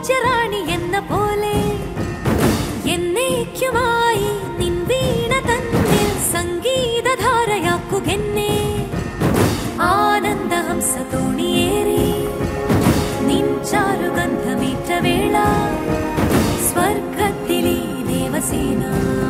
പൂജറാണി എന്ന പോലെ എന്നേക്കുമായി നിൻ വീണ തന്നിൽ സംഗീതധാരയാക്കുകെന്നെ ആനന്ദഹംസ തോണിയേറി നിൻ ചാരുഗന്ധമേറ്റ വേള സ്വർഗത്തിലെ ദേവസേന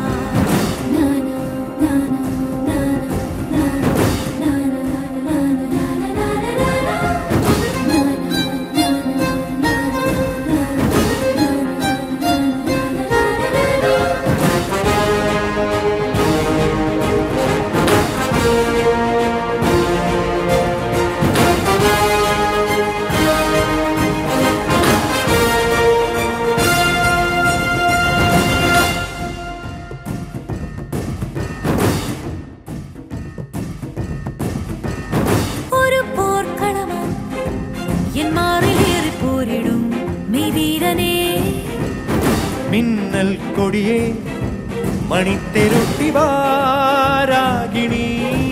ഒരു പോർക്കളമാ എൻ മാറിലേറി പോരിടും മെയ്വീരനേ മിന്നൽ കൊടിയെ മണിത്തെരുട്ടി വാരാഗിണി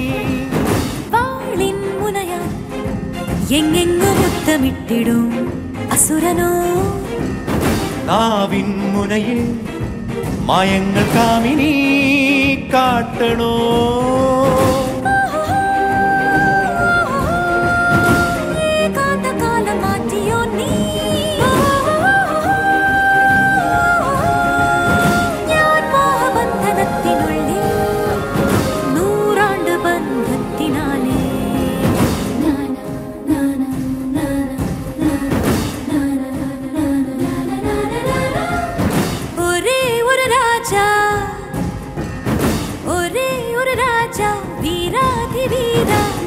വാളിൻ മുനയാ എങ്ങെങ്ങു മുത്തമിട്ടിടും അസുരനോ നാവിൻ മുനയിൽ മായങ്ങൾ കാമിനി കാട്ടണോ ഏകാന്തകാലം മാറ്റിയോ നീ ഞാൻ മോഹബന്ധനത്തിനുള്ളിൽ നൂറാണ്ട് ബന്ധത്തിനാലേ ഒരേ ഒരു രാജാ ഒരേ ഒരു രാജാ വീരാധിവീര